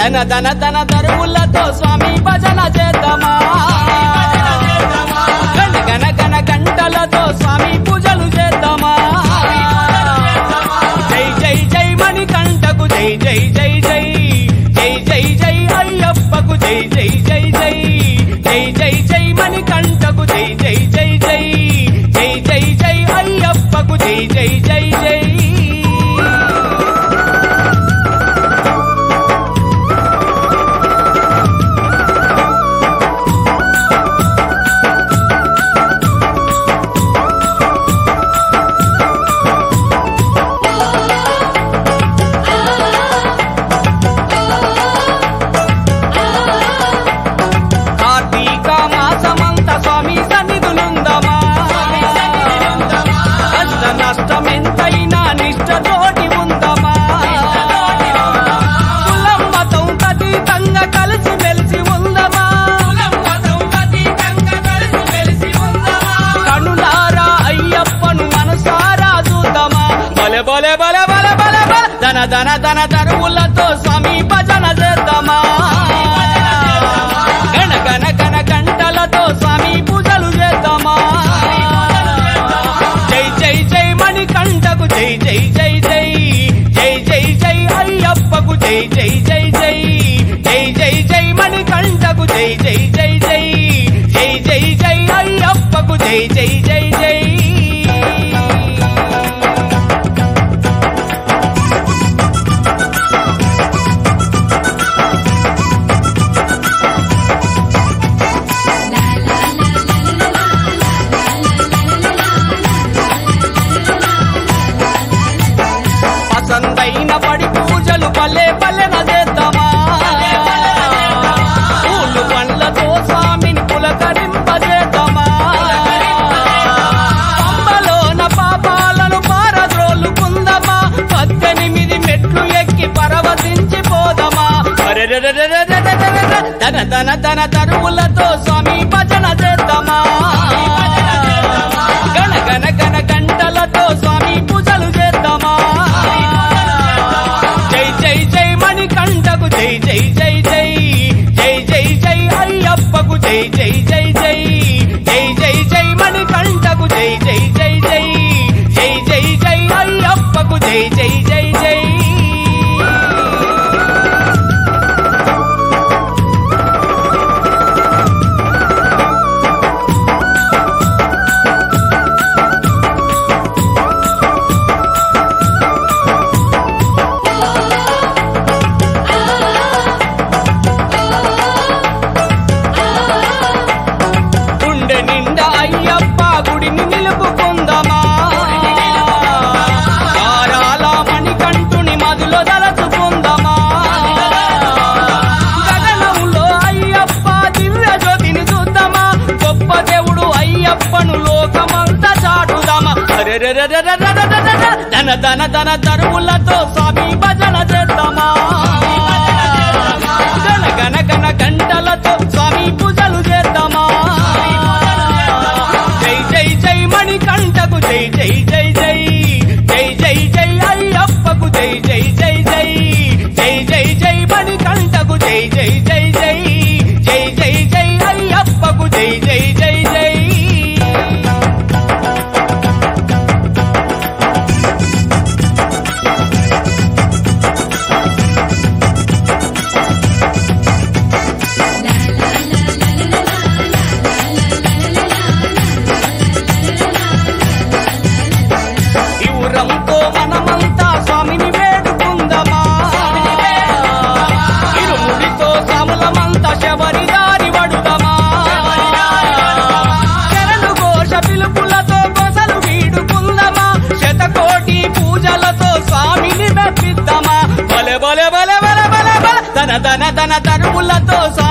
ధన ధన ధన దరువులతో స్వామి భజన చేద్దామా గణ గణ గణ గంటలతో స్వామి పూజలు చేద్దామా జై జై జై మణికంఠకు జై జై జై జై జై జై జై అయ్యప్పకు జై జై జై జై జై జై జై మణికంఠకు జై జై జై జై జై జై జై అయ్యప్పకు జై జై జై జై కార్తీక మాసమంత స్వామి సన్నిధులుందమా కష్ట నష్టమెంతైనా నిష్టతోటి ఉందమా కులం మతం అతీతంగా కలిసి మెలిసి ఉందమా కనులారా అయ్యప్పను మనసారా చూద్దామా బలె బలె బలె బలె బలె బలె ధన ధన ధన ధరువులతో స్వామి భజన చేద్దామా గణ గణ గణ గంటలతో స్వామి పూజలు చేద్దామా జై జై జై మణికంఠకు జై జై జై జై జై జై జై అయ్యప్పకు జై జై జై జై జై జై జై మణికంఠకు జై జై జై జై జై జై జై అయ్యప్పకు జై జై జై జై పసందైన పడి పూజలు పల్లె పల్లెన చేద్దామా పూలు పండ్లతో స్వామిని పులకరింపజేద్దామా పంబలోన పాపాలను పారద్రోలుకుందమా పద్దెనిమిది మెట్లు ఎక్కి పరవశించి పోదమా అరెరెరెరెరెరెరెరెరె. ధన ధన ధన తరువులతో స్వామి భజన చేద్దామా గణ గణ గణ గంటలతో స్వామి పూజలు చేద్దామా జై జై జై మణికంఠకు జై జై జై జై జై జై జై అయ్యప్పకు జై జై జై జై జై జై జై మణికంఠకు జై జై జై జై జై జై జై అయ్యప్పకు జై జై జై జై గుండె నిండా అయ్యప్ప గుడిని నిలుపుకుందమా కారాల మణికంఠుని మదిలో దలచుకుందమా గగనంలో అయ్యప్ప దివ్య జ్యోతిని చూద్దామా గొప్ప దేవుడు అయ్యప్పను లోకమంతా చాటుదామా అరెరెరెరెరెరెరెరెరె. ధన ధన ధన దరువులతో స్వామి భజన చేద్దామా గణ గణ గణ గంటలతో స్వామి పూజలు చేద్దామా జై జై జై మణికంఠకు జై జై జై జై జై జై జై అయ్యప్పకు జై జై జై జై జై జై జై మణికంఠకు జై జై జై జై జై జై జై అయ్యప్పకు జై జై జై జై ఈ ఊరంతో మనమంతా స్వామిని వేడుకుందమా ఇరుముడితో సాములమంతా శబరి దారి వడుదమా శరణు ఘోష పిలుపులతో కొసలు వీడుకుందమా శతకోటి పూజలతో స్వామిని మెప్పిద్దామా బలె బలె బలె బలె బలె బలె ధన ధన ధన తరువులతో